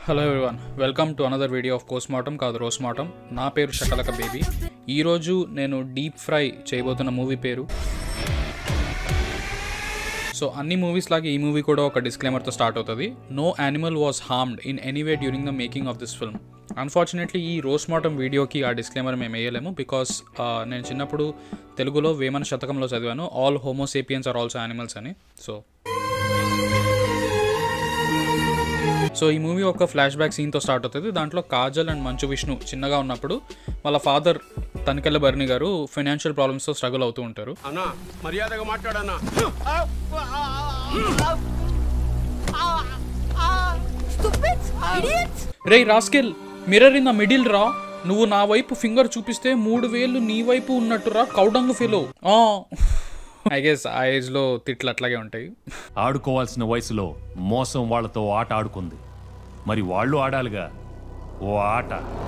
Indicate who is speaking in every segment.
Speaker 1: Hello everyone welcome to another video of post mortem కాదు roast mortem నా పేరు Shakalaka baby ఈరోజు నేను డీప్ ఫ్రై చేయబోతున్న మూవీ పేరు సో అన్ని మూవీస్ లాగే ఈ మూవీ కూడా ఒక డిస్క్లైమర్తో స్టార్ట్ అవుతుంది no animal was harmed in anyway during the making of this film unfortunately ఈ రోస్ మార్టం వీడియోకి ఆ డిస్క్లైమర్ మేము వేయలేము బికాస్ నేను చిన్నప్పుడు తెలుగులో వేమన శతకంలో చదివాను all homo sapiens are also animals అని సో సో ఈ మూవీ ఒక ఫ్లాష్ బ్యాక్ సీన్తో స్టార్ట్ అవుతుంది దాంట్లో కాజల్ అండ్ మంచు విష్ణు చిన్నగా ఉన్నప్పుడు వాళ్ళ ఫాదర్ తనికెళ్ళ భరణి గారు ఫైనాన్షియల్ ప్రాబ్లమ్స్తో స్ట్రగుల్ అవుతూ ఉంటారు
Speaker 2: అన్నా మర్యాదగా మాట్లాడన్నా
Speaker 3: Stupids! Idiots!
Speaker 1: రే rascal mirror in the middle రా నువ్వు నా వైపు ఫింగర్ చూపిస్తే మూడు వేలు నీ వైపు ఉన్నట్టురా కౌడంగ్ ఫెలో ఐ గెస్ ఆ ఏజ్లో తిట్లు అట్లాగే ఉంటాయి
Speaker 4: ఆడుకోవాల్సిన వయసులో మోసం వాళ్ళతో ఆట ఆడుకుంది మరి వాళ్ళు ఆడాలిగా ఓ ఆట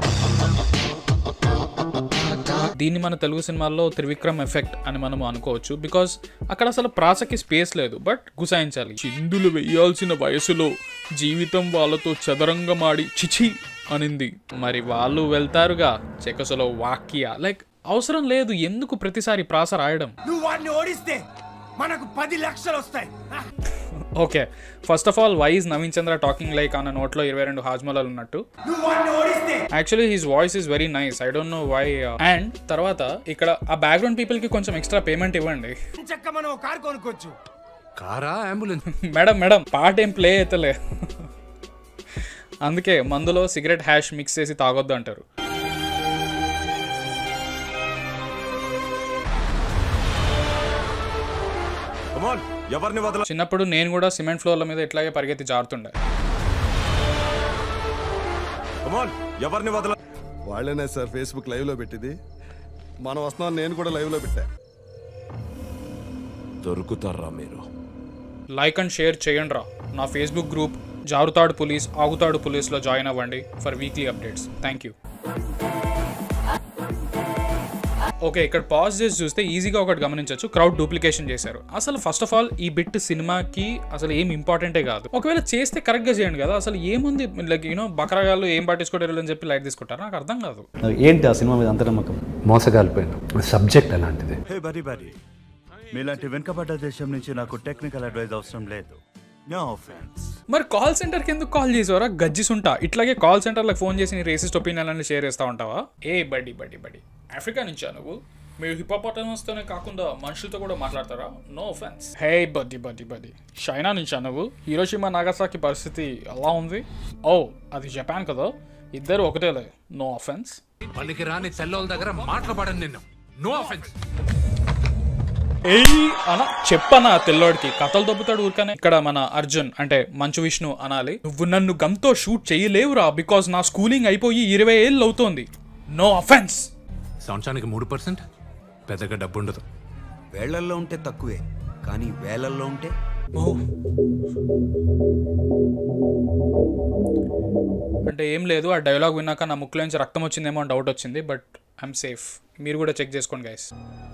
Speaker 1: దీన్ని మన తెలుగు సినిమాల్లో త్రివిక్రమ్ ఎఫెక్ట్ అని మనం అనుకోవచ్చు బికాస్ అక్కడ అసలు ప్రాసకి స్పేస్ లేదు బట్ గుసాయించాలి చిందులు వెయ్యాల్సిన వయసులో జీవితం వాళ్ళతో చదరంగమాడి చిచి అనింది మరి వాళ్ళు వెళ్తారుగా చెకసలో వాక్య లైక్ అవసరం లేదు ఎందుకు ప్రతిసారి ప్రాస రాయడం
Speaker 5: నువ్వు వాడిని ఓడిస్తే మనకు పది లక్షలు వస్తాయి
Speaker 1: okay first of all why's Naveen Chandra talking like అన్న నోట్లో ఇరవై రెండు హాజ్మలాలు ఉన్నట్టు
Speaker 5: నువ్వు వాడిని ఓడిస్తే
Speaker 1: actually his voice is very nice I don't know why and తర్వాత ఇక్కడ ఆ బ్యాక్గ్రౌండ్ పీపుల్కి కొంచెం ఎక్స్ట్రా పేమెంట్ ఇవ్వండి
Speaker 5: చక్క మనం ఒక కారు కొనుక్కోవచ్చు
Speaker 2: కారా అంబులెన్స్
Speaker 1: మేడం మేడం పాట ఏం ప్లే అవుతలే అందుకే మందులో సిగరెట్ హ్యాష్ మిక్స్ చేసి తాగొద్దు అంటారు
Speaker 6: కమాన్ ఎవరిని వదల
Speaker 1: చిన్నప్పుడు నేను కూడా సిమెంట్ ఫ్లోర్ల మీద ఇట్లాగే పరిగెత్తి జారుతుండే
Speaker 6: కమాన్ ఎవరిని వదల
Speaker 7: వాళ్ళేనే సార్ ఫేస్బుక్ లైవ్లో పెట్టింది మనం వస్తున్నాం నేను కూడా లైవ్లో పెట్టా
Speaker 6: దొరుకుతారా మీరు
Speaker 1: లైక్ అండ్ షేర్ చేయండి రా నా ఫేస్బుక్ గ్రూప్ జారుతాడు పోలీస్ ఆగుతాడు పోలీస్లో జాయిన్ అవ్వండి for weekly updates thank you okay ఇక్కడ పాజ్ చేసి చూస్తే ఈజీగా ఒకటి గమనించవచ్చు క్రౌడ్ డూప్లికేషన్ చేశారు అసలు ఫస్ట్ ఆఫ్ ఆల్ ఈ బిట్ సినిమాకి అసలు ఏం ఇంపార్టెంటే కాదు ఒకవేళ చేస్తే కరెక్ట్గా చేయండి కదా అసలు ఏముంది లైక్ యూనో బకరగాళ్ళు ఏం పట్టించుకోవడం అని చెప్పి లైట్ తీసుకుంటారు నాకు అర్థం కాదు
Speaker 8: ఏంటి ఆ సినిమా మీద అంత నమ్మకం మోసగాలిపోయిన సబ్జెక్ట్ అలాంటిది
Speaker 9: హే బరీ బరీ మీలాంటి వెనుకబడ్డ దేశం నుంచి నాకు టెక్నికల్ అడ్వైజ్ అవసరం లేదు నో ఆఫెన్స్
Speaker 1: మరి కాల్ సెంటర్కి ఎందుకు కాల్ చేసేవారా గజ్జిసుంటా ఇట్లాగే కాల్ సెంటర్లకు ఫోన్ చేసి నీ రేసిస్ట్ ఒపీనియన్ అన్ని షేర్ చేస్తూ ఉంటావా ఏ బడ్డి బడ్డి బడ్డి ఆఫ్రికా నుంచా నువ్వు మీరు హిపోపటమస్తోనే కాకుండా మనుషులతో కూడా మాట్లాడతారా no offence hey buddy buddy buddy China నుంచా నువ్వు హీరోషిమా నాగసాకి పరిస్థితి ఎలా ఉంది ఓ అది జపాన్ కదా ఇద్దరు ఒకటేలే నో అఫెన్స్
Speaker 2: పనికి రాని తెల్లోళ్ళ దగ్గర మాట్లాడను నిన్ను నో ఆఫెన్స్
Speaker 1: ఏయ్ అన చెప్పనా తెల్లోడికి కథలు దొబ్బుతాడు ఊరికనే ఇక్కడ మన అర్జున్ అంటే మంచు విష్ణు అనాలి నువ్వు నన్ను గమ్తో షూట్ చేయలేవురా బికాజ్ నా స్కూలింగ్ అయిపోయి ఇరవై ఏళ్ళు అవుతోంది నో అఫెన్స్
Speaker 2: సంవత్సరానికి మూడు పర్సెంట్ పెద్దగా డబ్బు ఉండదు
Speaker 10: వేళ్లల్లో ఉంటే తక్కువే కానీ వేలల్లో ఉంటే
Speaker 1: అంటే ఏం లేదు ఆ డైలాగ్ విన్నాక నా ముక్కులోంచి రక్తం వచ్చిందేమో అని డౌట్ వచ్చింది బట్ ఐఎమ్ సేఫ్ మీరు కూడా చెక్ చేసుకోండి guys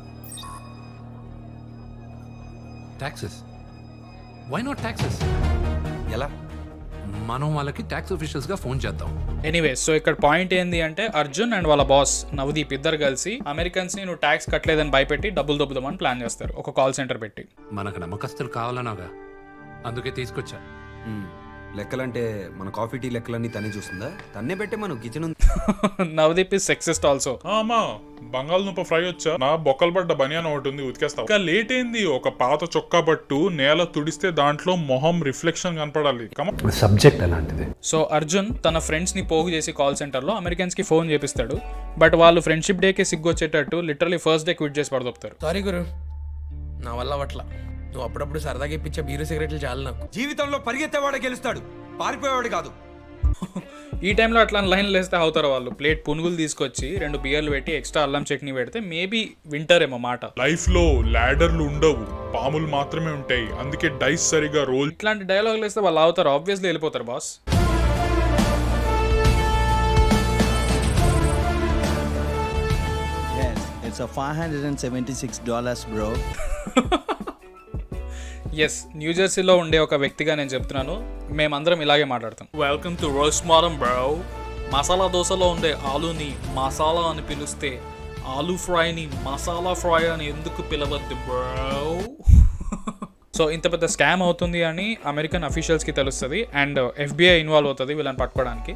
Speaker 2: taxes why not taxes
Speaker 10: ఎలా
Speaker 2: మనం వాళ్ళకి ట్యాక్స్ ఆఫీషియల్స్ గా ఫోన్ చేద్దాం
Speaker 1: ఎనీవే సో ఇక్కడ పాయింట్ ఏంది అంటే అర్జున్ అండ్ వాళ్ళ బాస్ నవదీప్ ఇద్దరు కలిసి అమెరికన్స్ ని నువ్వు ట్యాక్స్ కట్టలేదని భయపెట్టి డబ్బులు దొబ్బుదామని ప్లాన్ చేస్తారు ఒక కాల్ సెంటర్ పెట్టి
Speaker 2: మనకు నమ్మకస్తులు కావాలన్నాగా అందుకే తీసుకొచ్చా
Speaker 10: మ్మ్. లెక్కలంటే మన కాఫీ టీ లెక్కలన్నీ తనే చూస్తుందా తన్నే పెట్టే మనం కిచెన్ ఉంది
Speaker 1: నవదీప్ ఇస్ సెక్సెస్ట్ ఆల్సో
Speaker 11: అమ్మా బంగాళదుంప ఫ్రై వచ్చా నా బొక్కలు పడ్డ బనియాన్ ఒకటి ఉంది ఉతికేస్తావు ఇంకా లేట్ ఏంది ఒక పాత చొక్కా బట్టు నేల తుడిస్తే దాంట్లో మొహం రిఫ్లెక్షన్ కనపడాలి కమ
Speaker 8: సబ్జెక్ట్ అలాంటిది
Speaker 1: సో అర్జున్ తన ఫ్రెండ్స్ ని పోగు చేసి కాల్ సెంటర్లో అమెరికన్స్ కి ఫోన్ చేపిస్తాడు బట్ వాళ్ళు ఫ్రెండ్షిప్ డేకి సిగ్గు వచ్చేటట్టు లిటరలీ ఫస్ట్ డే క్విట్ చేసి పడదొప్పుతారు
Speaker 12: సారీ గురు నా వల్ల అవట్లా నువ్వు అప్పుడప్పుడు సరదాగా ఇప్పించే బీరు సిగరెట్లు చాలు నాకు
Speaker 10: జీవితంలో పరిగెత్తేవాడే గెలుస్తాడు పారిపోయేవాడు కాదు
Speaker 1: ఈ టైంలో అట్లా లైన్లు వేస్తే అవుతారు వాళ్ళు ప్లేట్ పునుగులు తీసుకొచ్చి రెండు బియర్లు పెట్టి ఎక్స్ట్రా అల్లం చట్నీ పెడితే మేబీ వింటారేమో మాట
Speaker 11: లైఫ్ లో లాడర్లు ఉండవు పాములు మాత్రమే ఉంటాయి అందుకే డైస్ సరిగా రోల్
Speaker 1: ఇట్లాంటి డైలాగులు వేస్తే వాళ్ళు అవుతారు ఆబ్వియస్లీ వెళ్ళిపోతారు boss
Speaker 9: Yes, it's a $576 bro.
Speaker 1: Yes న్యూజెర్సీలో ఉండే ఒక వ్యక్తిగా నేను చెప్తున్నాను మేమందరం ఇలాగే మాట్లాడతాం welcome to roast mortem bro masala దోశలో ఉండే ఆలూని మసాలా అని పిలిస్తే ఆలూ ఫ్రైని మసాలా ఫ్రై అని ఎందుకు పిలవద్దు బ్రో సో ఇంత పెద్ద స్కామ్ అవుతుంది అని అమెరికన్ అఫీషియల్స్కి తెలుస్తుంది అండ్ ఎఫ్బిఐ ఇన్వాల్వ్ అవుతుంది వీళ్ళని పట్టుకోవడానికి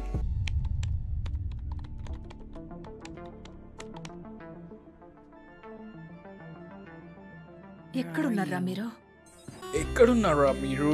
Speaker 3: ఎక్కడున్నారా మీరు
Speaker 1: ఎక్కడున్నారా మీరు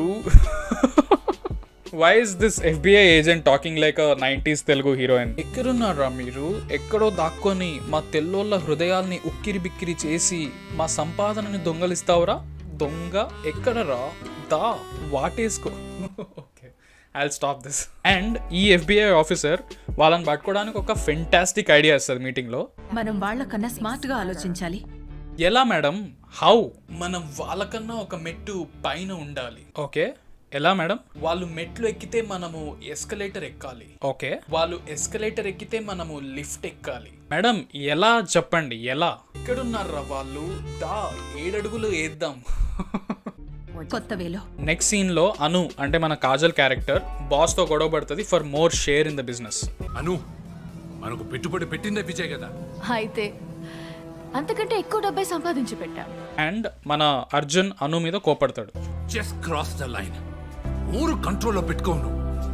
Speaker 1: why is this FBI agent talking like nineties Telugu heroine ఎక్కడున్నారా మీరు ఎక్కడో దాక్కొని మా తెల్లోళ్ళ హృదయాల్ని ఉక్కిరి బిక్కిరి చేసి మా సంపాదనని దొంగలిస్తావురా దొంగ ఎక్కడరా దా వాటేసుకో okay I stop this and ఈ ఎఫ్బిఐ ఆఫీసర్ వాళ్ళని పట్టుకోవడానికి ఒక ఫెంటాస్టిక్ ఐడియా ఇస్తుంది మీటింగ్లో
Speaker 3: మనం వాళ్ళకన్నా స్మార్ట్ గా ఆలోచించాలి
Speaker 1: ఎలా మేడం హౌ మనం వాళ్ళకన్నా ఒక మెట్టు పైన ఉండాలి ఓకే ఎలా మేడం వాళ్ళు మెట్లు ఎక్కితే మనము ఎస్కలేటర్ ఎక్కాలి ఓకే వాళ్ళు ఎస్కలేటర్ ఎక్కితే మనము లిఫ్ట్ ఎక్కాలి మేడం ఎలా చెప్పండి ఎలా ఎక్కడున్నారా వాళ్ళు దా ఏడడుగులు వేద్దాం
Speaker 3: కొత్త వేలో
Speaker 1: నెక్స్ట్ సీన్ లో అను అంటే మన కాజల్ క్యారెక్టర్ బాస్ తో గొడవ పడుతుంది for more share in the business
Speaker 2: Anu మనకు పెట్టుబడి పెట్టిందే విజయ్ కదా
Speaker 13: అయితే అంతకంటే ఎక్కువ డబ్బే సంపాదించి పెట్టాం
Speaker 1: అండ్ మన అర్జున్ అను మీద కోపడతాడు
Speaker 2: జస్ట్ క్రాస్ ద లైన్ ఊరు కంట్రోల్లో పెట్టుకోను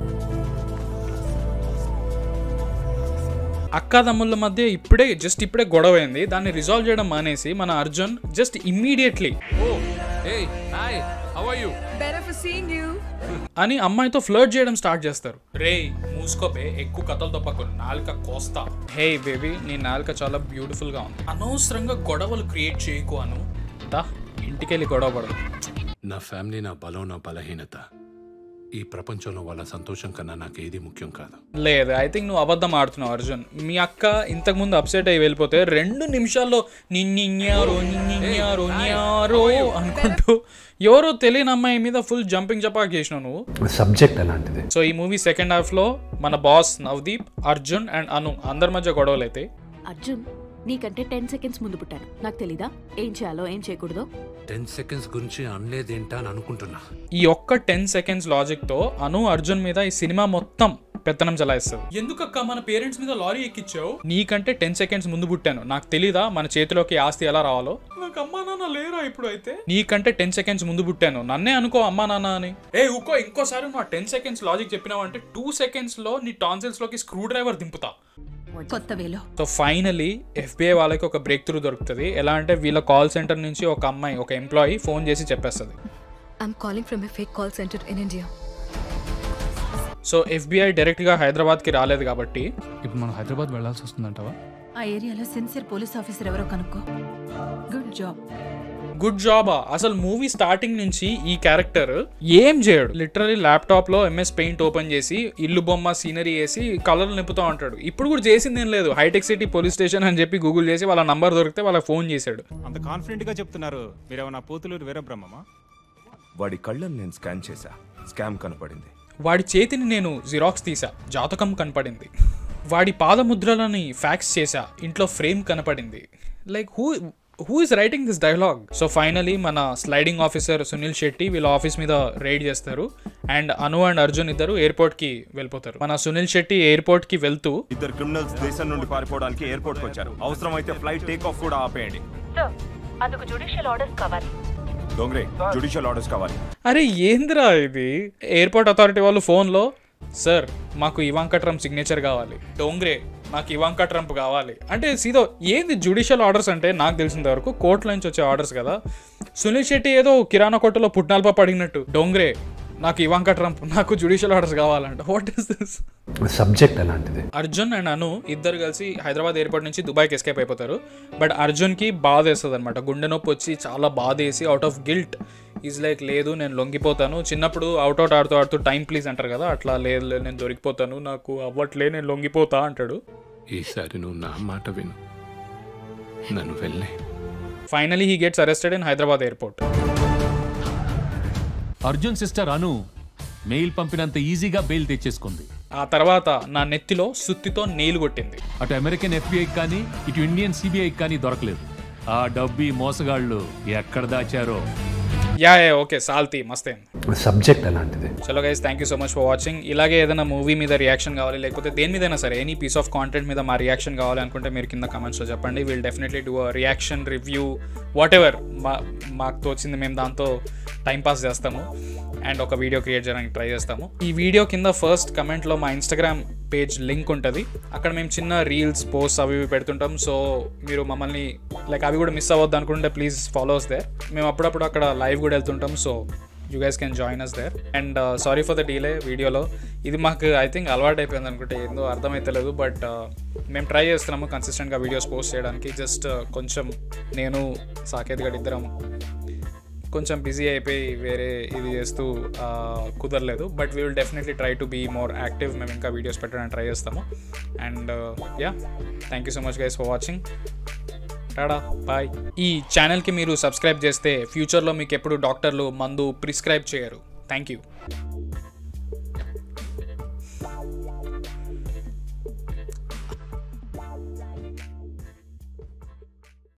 Speaker 1: అక్క తమ్ముళ్ళ మధ్య ఇప్పుడే జస్ట్ ఇప్పుడే గొడవ అయింది దాన్ని రిజాల్వ్ చేయడం మానేసి మన Arjun just immediately
Speaker 2: Hey, hi, how are you?
Speaker 3: Better for seeing you.
Speaker 1: అని అమ్మాయితో ఫ్లర్ట్ చేయడం స్టార్ట్ చేస్తారు రే మూసుకోపే ఎక్కువ కథలు తప్పకు నాలుక కోస్తా హే బేబీ నీ నాలుక చాలా బ్యూటిఫుల్ గా ఉంది అనవసరంగా గొడవలు క్రియేట్ చేయకు అను దా ఇంటికెళ్ళి గొడవ పడదు
Speaker 2: నా ఫ్యామిలీ నా బలం నా బలహీనత ఈ ప్రపంచంలో వాళ్ళ సంతోషం కన్నా నాకు ఏది ముఖ్యం కాదు
Speaker 1: లేదు ఐ థింక్ నువ్వు అబద్ధం ఆడుతున్నావు అర్జున్ మీ అక్క ఇంతకు ముందు అప్సెట్ అయ్యి వెళ్ళిపోతే రెండు నిమిషాల్లో నిన్నిన్యారో నిన్నిన్యారో న్యారో అనుకుంటూ ఎవరో తెలియని అమ్మాయి మీద ఫుల్ జంపింగ్ జపాక్ చేసినావు నువ్వు
Speaker 8: సబ్జెక్ట్ అలాంటిది
Speaker 1: సో ఈ మూవీ సెకండ్ హాఫ్ లో మన బాస్ నవదీప్ అర్జున్ అండ్ అను అందరి మధ్య గొడవలు అయితే
Speaker 13: అర్జున్ నీకంటే టెన్ సెకండ్స్ ముందు పుట్టాను నాకు తెలీదా ఏం చేయాలో ఏం చేయకూడదో
Speaker 2: టెన్ సెకండ్స్ గురించి అనలేదేంటా అని అనుకుంటున్నా
Speaker 1: ఈ ఒక్క టెన్ సెకండ్స్ లాజిక్ తో అను అర్జున్ మీద ఈ సినిమా మొత్తం పెత్తనం చలాయిస్తుంది ఎందుకక్క మన పేరెంట్స్ మీద లారీ ఎక్కించావు నీకంటే టెన్ సెకండ్స్ ముందు పుట్టాను నాకు తెలీదా మన చేతిలోకి ఆస్తి ఎలా రావాలో నాకు అమ్మా నాన్న లేరా ఇప్పుడు అయితే నీకంటే టెన్ సెకండ్స్ ముందు పుట్టాను నన్నే అనుకో అమ్మా నాన్న అని ఏ ఊకో ఇంకోసారి నువ్వు టెన్ సెకండ్స్ లాజిక్ చెప్పినావంటే టూ సెకండ్స్ లో నీ టాన్సిల్స్ లోకి స్క్రూ డ్రైవర్ దింపుతా
Speaker 3: కొత్త వేలో
Speaker 1: సో ఫైనలీ ఎఫ్బిఐ వాళ్ళకి ఒక బ్రేక్ త్రూ దొరుకుతుంది ఎలా అంటే వీళ్ళ కాల్ సెంటర్ నుంచి ఒక అమ్మాయి ఒక ఎంప్లాయీ ఫోన్ చేసి చెప్పేస్తుంది
Speaker 13: I'm calling from a fake call centre in India
Speaker 1: so FBI డైరెక్ట్గా హైదరాబాద్కి రాలేదు కాబట్టి
Speaker 14: ఇప్పుడు మనం హైదరాబాద్ వెళ్ళాల్సి వస్తుందంటావా
Speaker 3: ఆ ఏరియాలో సిన్సియర్ పోలీస్ ఆఫీసర్ ఎవరో కనుక్కో గుడ్ జాబ్
Speaker 1: గుడ్ జాబా అసలు మూవీ స్టార్టింగ్ నుంచి ఈ క్యారెక్టర్ ఏం చేయడు లిటరలీ ల్యాప్టాప్ లో ఎంఎస్ పెయింట్ ఓపెన్ చేసి ఇల్లు బొమ్మ సీనరీ వేసి కలర్లు నింపుతా ఉంటాడు ఇప్పుడు కూడా చేసింది ఏం లేదు హైటెక్ సిటీ పోలీస్ స్టేషన్ అని చెప్పి గూగుల్ చేసి వాళ్ళ నంబర్ దొరికితే వాళ్ళకి ఫోన్ చేశాడు
Speaker 15: అంత కాన్ఫిడెంట్ గా చెప్తున్నారు మీరేమన్నా పూతులూరు వీరబ్రహ్మమా
Speaker 6: వాడి కళ్ళని నేను స్కాన్ చేశా స్కామ్ కనపడింది
Speaker 1: వాడి చేతిని నేను జిరాక్స్ తీసా జాతకం కనపడింది వాడి పాదముద్రలని ఫ్యాక్స్ చేశా ఇంట్లో ఫ్రేమ్ కనపడింది like who who is writing this dialogue so finally మన స్లైడింగ్ ఆఫీసర్ సునీల్ శెట్టి వీళ్ళ ఆఫీస్ మీద రైడ్ చేస్తారు అండ్ అను అండ్ అర్జున్ ఇద్దరు ఎయిర్పోర్ట్ కి వెళ్ళిపోతారు మన సునీల్ శెట్టి ఎయిర్పోర్ట్ కి వెళ్తూ
Speaker 6: ఇద్దరు క్రిమినల్స్ దేశం నుండి పారిపోవడానికి ఎయిర్పోర్ట్ వచ్చారు అవసరమైతే ఫ్లైట్ టేక్ ఆఫ్ కూడా ఆపేయండి
Speaker 13: అందుకు జుడిషియల్ ఆర్డర్స్ కావాలి
Speaker 6: డోంగ్రే జుడిషియల్ ఆర్డర్స్ కావాలి
Speaker 1: అరే ఏంద్రా ఇది ఎయిర్పోర్ట్ అథారిటీ వాళ్ళు ఫోన్లో సార్ మాకు ఇవాంకా ట్రంప్ సిగ్నేచర్ కావాలి డోంగ్రే నాకు ఇవాంకా ట్రంప్ కావాలి అంటే సీదో ఏంది జుడిషియల్ ఆర్డర్స్ అంటే నాకు తెలిసినంత వరకు కోర్టుల నుంచి వచ్చే ఆర్డర్స్ కదా సునీల్ శెట్టి ఏదో కిరాణా కొట్టులో పుట్నాల పాప అడిగినట్టు డోంగ్రే నాకు ఇవాంకా ట్రంప్ నాకు జుడిషియల్ ఆర్డర్స్ కావాలంట వాట్ ఇస్ దిస్
Speaker 8: సబ్జెక్ట్ అలాంటిది
Speaker 1: అర్జున్ అండ్ అను ఇద్దరు కలిసి హైదరాబాద్ ఎయిర్పోర్ట్ నుంచి దుబాయ్కి ఎస్కేప్ అయిపోతారు బట్ అర్జున్కి బాధ వేస్తుంది అనమాట గుండె నొప్పి వచ్చి చాలా బాధ వేసి out of guilt is like లేదు నేను లొంగిపోతాను చిన్నప్పుడు అవుట్ అవుట్ ఆడుతూ ఆడుతూ టైం ప్లీజ్ అంటారు కదా అట్లా లేదు లేదు, నేను దొరికిపోతాను నాకు అవ్వట్లే నేను లొంగిపోతా అంటాడు
Speaker 2: ఈసారి నువ్వు నా మాట విను నన్ను వెళ్ళే
Speaker 1: finally he gets arrested in Hyderabad airport
Speaker 4: Arjun sister Anu mail పంపినంత ఈజీగా బెయిల్ తెచ్చేసుకుంది
Speaker 1: ఆ తర్వాత నా నెత్తిలో సుత్తితో నేలు కొట్టింది
Speaker 4: అటు అమెరికన్ ఎఫ్బిఐకి కానీ ఇటు ఇండియన్ సిబిఐకి కానీ దొరకలేదు ఆ డబ్బి మోసగాళ్ళు ఎక్కడ దాచారో
Speaker 1: యా యా ఓకే సాల్తీ మస్తే
Speaker 8: సబ్జెక్ట్ అలాంటిది
Speaker 1: చలో guys thank you so much for watching ఇలాగే ఏదైనా మూవీ మీద రియాక్షన్ కావాలి లేకపోతే దేని మీదైనా సరే ఎనీ పీస్ ఆఫ్ కాంటెంట్ మీద మా రియాక్షన్ కావాలి అనుకుంటే మీరు కింద కమెంట్స్లో చెప్పండి will definitely do a reaction review whatever మా మాకు తోచింది మేము దాంతో టైం పాస్ చేస్తాము అండ్ ఒక వీడియో క్రియేట్ చేయడానికి ట్రై చేస్తాము ఈ వీడియో కింద ఫస్ట్ కమెంట్లో మా ఇన్స్టాగ్రామ్ పేజ్ లింక్ ఉంటుంది అక్కడ మేము చిన్న రీల్స్ పోస్ట్ అవి ఇవి పెడుతుంటాం సో మీరు మమ్మల్ని లైక్ అవి కూడా మిస్ అవ్వద్దు అనుకుంటే ప్లీజ్ ఫాలోస్ దే మేము అప్పుడప్పుడు అక్కడ లైవ్ కూడా వెళ్తుంటాం so you guys can join us there and sorry for the delay వీడియోలో ఇది మాకు ఐ థింక్ అలవాటు అయిపోయింది అనుకుంటే ఏందో అర్థమైతలేదు బట్ మేము ట్రై చేస్తున్నాము కన్సిస్టెంట్గా వీడియోస్ పోస్ట్ చేయడానికి జస్ట్ కొంచెం నేను సాకేత్ గడ్ ఇద్దరం కొంచెం బిజీ అయిపోయి వేరే ఇది చేస్తూ ఆ, కుదరలేదు but we will definitely try to be more active మేము ఇంకా వీడియోస్ పెట్టడానికి ట్రై చేస్తాము and yeah thank you so much guys for watching tada bye ఈ ఛానల్కి మీరు సబ్స్క్రైబ్ చేస్తే ఫ్యూచర్లో మీకు ఎప్పుడు డాక్టర్లు మందు ప్రిస్క్రైబ్ చేయరు థ్యాంక్ యూ